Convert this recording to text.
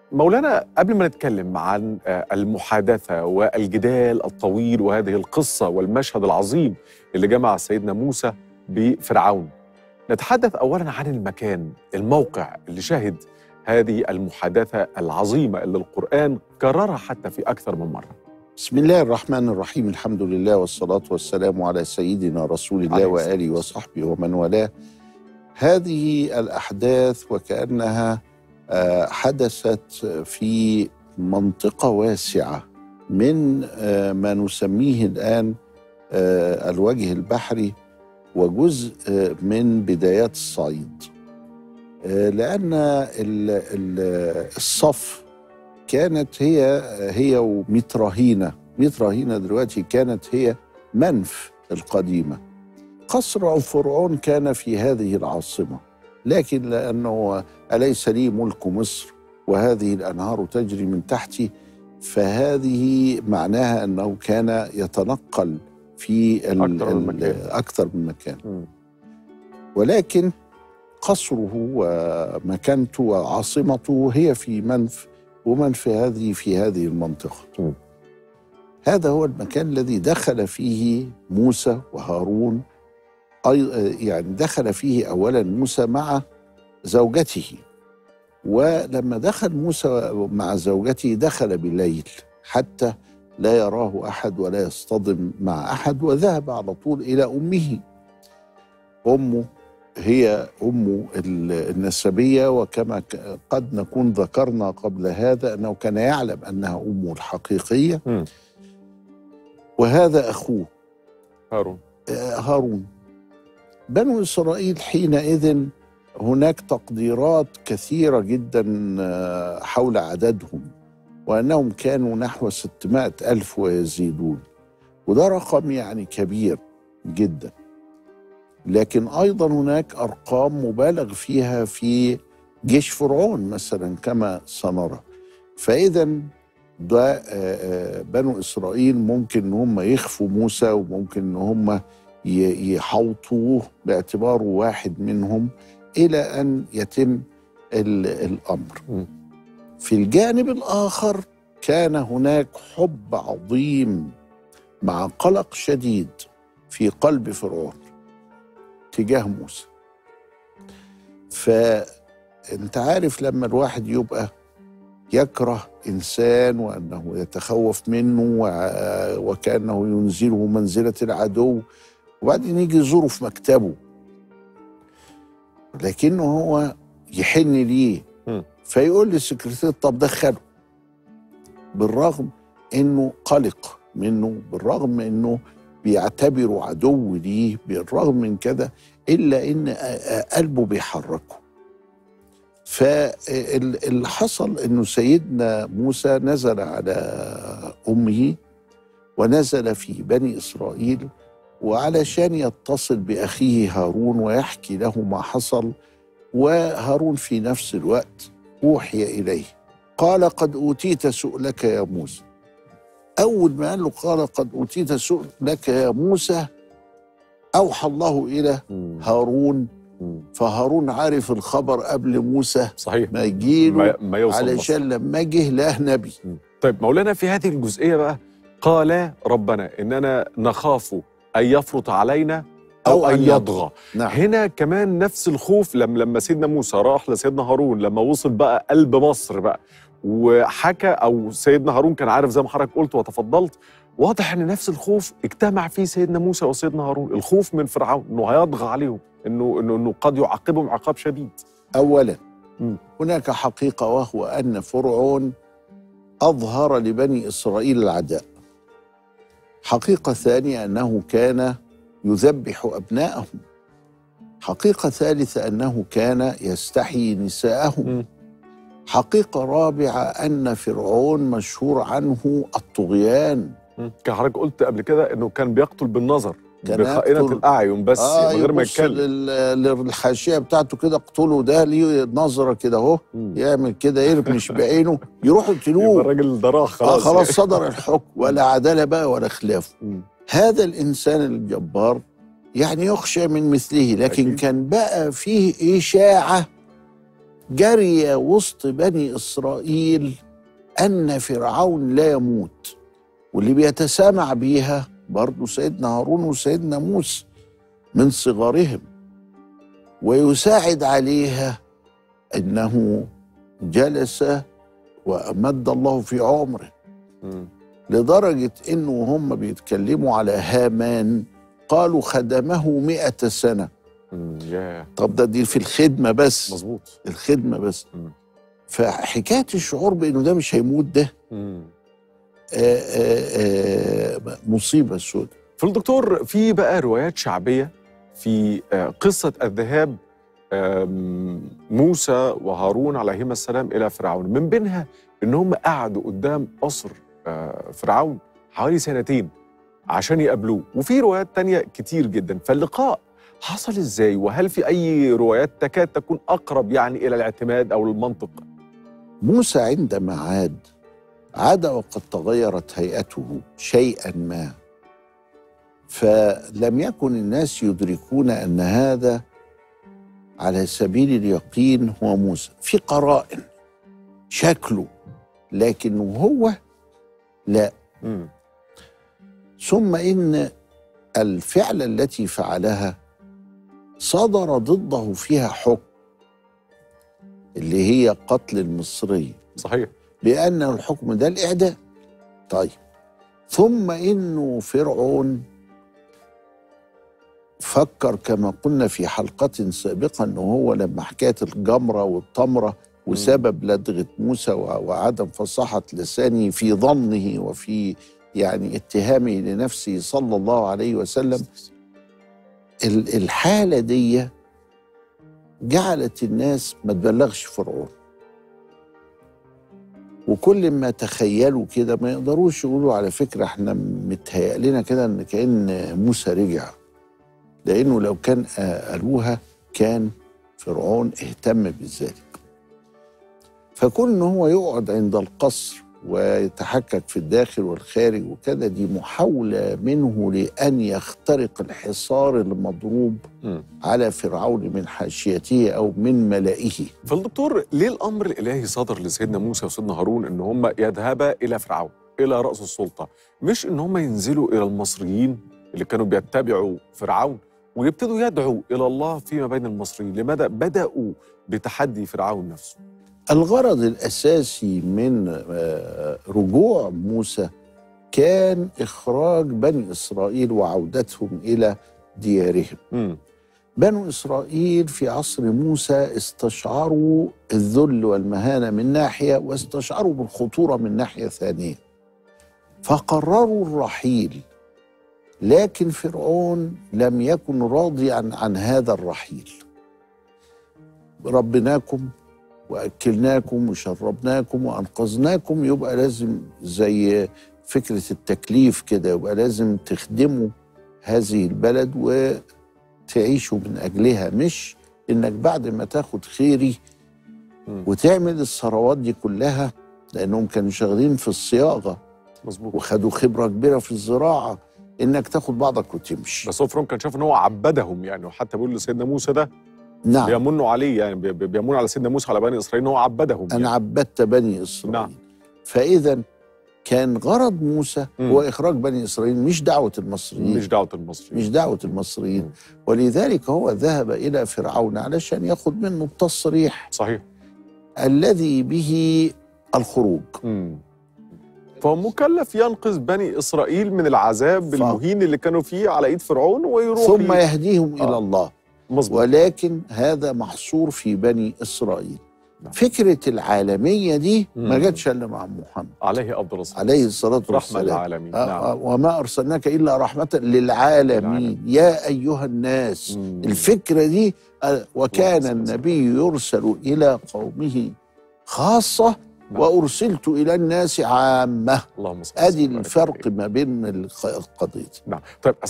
مولانا قبل ما نتكلم عن آه، المحادثة والجدال الطويل وهذه القصة والمشهد العظيم اللي جمع سيدنا موسى بفرعون نتحدث أولا عن المكان الموقع اللي شهد هذه المحادثة العظيمة اللي القرآن كررها حتى في أكثر من مرة بسم الله الرحمن الرحيم الحمد لله والصلاة والسلام على سيدنا رسول الله عليه الصلاة وآله وصحبه ومن والاه هذه الأحداث وكأنها آه، حدثت في منطقة واسعة من آه، ما نسميه الآن آه، الوجه البحري وجزء آه، من بدايات الصعيد آه، لأن ال- ال- الصف كانت هي هي ومتراهينة متراهينة دلوقتي كانت هي منف القديمة قصر فرعون كان في هذه العاصمة لكن لأنه أليس لي ملك مصر وهذه الأنهار تجري من تحتي فهذه معناها أنه كان يتنقل في ال- أكثر من ال- مكان. أكثر من مكان مم. ولكن قصره ومكانته وعاصمته هي في منف ومنف هذه في هذه المنطقة مم. هذا هو المكان الذي دخل فيه موسى وهارون أي يعني دخل فيه أولا موسى مع زوجته ولما دخل موسى مع زوجته دخل بالليل حتى لا يراه أحد ولا يصطدم مع أحد وذهب على طول إلى أمه أمه هي أم ال- النسبية وكما ك- قد نكون ذكرنا قبل هذا أنه كان يعلم أنها أمه الحقيقية مم. وهذا أخوه هارون آه، هارون بنو إسرائيل حينئذ هناك تقديرات كثيرة جدا آه، حول عددهم وأنهم كانوا نحو 600 ألف ويزيدون وده رقم يعني كبير جدا لكن أيضا هناك أرقام مبالغ فيها في جيش فرعون مثلا كما سنرى فإذا ده آه، آه، بنو إسرائيل ممكن إن هم يخفوا موسى وممكن إن هم ي- يحوطوه باعتباره واحد منهم إلى أن يتم ال- الأمر م. في الجانب الآخر كان هناك حب عظيم مع قلق شديد في قلب فرعون تجاه موسى فانت عارف لما الواحد يبقى يكره انسان وانه يتخوف منه وع- وكانه ينزله منزله العدو وبعدين يجي يزوره في مكتبه لكنه هو يحن ليه مم. فيقول للسكرتير طب دخله بالرغم انه قلق منه بالرغم من انه بيعتبره عدو ليه بالرغم من كده الا ان آ- آ- قلبه بيحركه فاللي حصل انه سيدنا موسى نزل على امه ونزل في بني اسرائيل وعلشان يتصل باخيه هارون ويحكي له ما حصل وهارون في نفس الوقت اوحي اليه قال قد اوتيت سؤلك يا موسى اول ما قال له قال قد اوتيت سؤلك يا موسى اوحى الله الى مم. هارون مم. فهارون عارف الخبر قبل موسى صحيح ما يجيله ما, ما يوصل مصر. علشان لما جه له نبي طيب مولانا في هذه الجزئية بقى قال ربنا إننا نخاف أن يفرط علينا أو, أن يطغى نعم هنا كمان نفس الخوف لما لما سيدنا موسى راح لسيدنا هارون لما وصل بقى قلب مصر بقى وحكى او سيدنا هارون كان عارف زي ما حضرتك قلت وتفضلت واضح ان نفس الخوف اجتمع فيه سيدنا موسى وسيدنا هارون الخوف من فرعون انه هيطغى عليهم انه انه, إنه قد يعاقبهم عقاب شديد اولا مم. هناك حقيقه وهو ان فرعون اظهر لبني اسرائيل العداء حقيقه ثانيه انه كان يذبح ابناءهم حقيقه ثالثه انه كان يستحيي نساءهم مم. حقيقه رابعه ان فرعون مشهور عنه الطغيان مم. كان حضرتك قلت قبل كده انه كان بيقتل بالنظر كان بخائنة يقتل- الاعين بس آه من غير ما يبص يتكلم لل- للحاشيه بتاعته كده اقتله ده ليه نظره كده اهو مم. يعمل كده يرمش بعينه يروحوا يبقى يقتلوه الراجل ده راح اه خلاص خلاص صدر الحكم ولا عداله بقى ولا خلاف مم. هذا الانسان الجبار يعني يخشى من مثله لكن أكيد. كان بقى فيه اشاعه جري وسط بني اسرائيل ان فرعون لا يموت واللي بيتسامع بيها برضه سيدنا هارون وسيدنا موسى من صغارهم ويساعد عليها انه جلس وامد الله في عمره مم. لدرجه انه هم بيتكلموا على هامان قالوا خدمه مئة سنه مم. ياه طب ده دي في الخدمه بس مظبوط الخدمه بس مم. فحكايه الشعور بانه ده مش هيموت ده مم. آآ آآ مصيبه سوداء فالدكتور في بقى روايات شعبية في آه، قصة الذهاب آم، موسى وهارون عليهما السلام إلى فرعون من بينها إن هم قعدوا قدام قصر آه، فرعون حوالي سنتين عشان يقابلوه وفي روايات تانية كتير جدا فاللقاء حصل إزاي وهل في أي روايات تكاد تكون أقرب يعني إلى الاعتماد أو المنطق موسى عندما عاد عاد وقد تغيرت هيئته شيئا ما فلم يكن الناس يدركون ان هذا على سبيل اليقين هو موسى في قرائن شكله لكنه هو لا مم. ثم ان الفعل التي فعلها صدر ضده فيها حكم اللي هي قتل المصري صحيح بأن الحكم ده الإعدام طيب ثم إنه فرعون فكر كما قلنا في حلقة سابقة أنه هو لما حكاية الجمرة والتمرة وسبب لدغة موسى و- وعدم فصاحة لسانه في ظنه وفي يعني اتهامه لنفسه صلى الله عليه وسلم ال- الحالة دي جعلت الناس ما تبلغش فرعون وكل ما تخيلوا كده ما يقدروش يقولوا على فكرة احنا متهيأ لنا كده ان كأن موسى رجع لأنه لو كان آه، قالوها كان فرعون اهتم بذلك فكون ان هو يقعد عند القصر ويتحكك في الداخل والخارج وكذا دي محاولة منه لأن يخترق الحصار المضروب مم. على فرعون من حاشيته أو من ملئه فالدكتور ليه الامر الالهي صدر لسيدنا موسى وسيدنا هارون ان هم يذهبا الى فرعون الى راس السلطه مش ان هم ينزلوا الى المصريين اللي كانوا بيتبعوا فرعون ويبتدوا يدعوا الى الله فيما بين المصريين لماذا بداوا بتحدي فرعون نفسه الغرض الاساسي من آه، رجوع موسى كان اخراج بني اسرائيل وعودتهم الى ديارهم. امم بنو اسرائيل في عصر موسى استشعروا الذل والمهانه من ناحيه واستشعروا بالخطوره من ناحيه ثانيه. فقرروا الرحيل لكن فرعون لم يكن راضيا عن هذا الرحيل. ربناكم واكلناكم وشربناكم وانقذناكم يبقى لازم زي فكره التكليف كده يبقى لازم تخدموا هذه البلد وتعيشوا من اجلها مش انك بعد ما تاخد خيري مم. وتعمل الثروات دي كلها لانهم كانوا شغالين في الصياغه مظبوط وخدوا خبره كبيره في الزراعه انك تاخد بعضك وتمشي بس هو فرعون كان شاف ان هو عبدهم يعني وحتى بيقول لسيدنا موسى ده نعم بيمنوا عليه يعني بي- بي- بيمنوا على سيدنا موسى على بني اسرائيل ان هو عبدهم أنا يعني. عبدت بني إسرائيل نعم. نعم. فإذا كان غرض موسى مم. هو إخراج بني إسرائيل مش دعوة المصريين مش دعوه المصريين مش دعوة المصريين مم. ولذلك هو ذهب إلى فرعون علشان ياخد منه التصريح صحيح الذي به الخروج مم. فهو مكلف ينقذ بني اسرائيل من العذاب ف- المهين اللي كانوا فيه على ايد فرعون ويروح ثم ي- يهديهم آه. إلى الله مظبوط ولكن هذا محصور في بني إسرائيل نعم. فكرة العالمية دي ما مم. جاتش إلا مع محمد عليه افضل الصلاه عليه الصلاة رحمه والسلام للعالمين آه، نعم آه، وما أرسلناك إلا رحمة للعالمين للعالمين. يا أيها الناس مم. الفكرة دي آه، وكان اللهم صل وسلم. النبي يرسل إلى قومه خاصة نعم. وأرسلت إلى الناس عامة اللهم صل أدي وسلم وبارك الفرق عليه. ما بين الق- القضيتين نعم طيب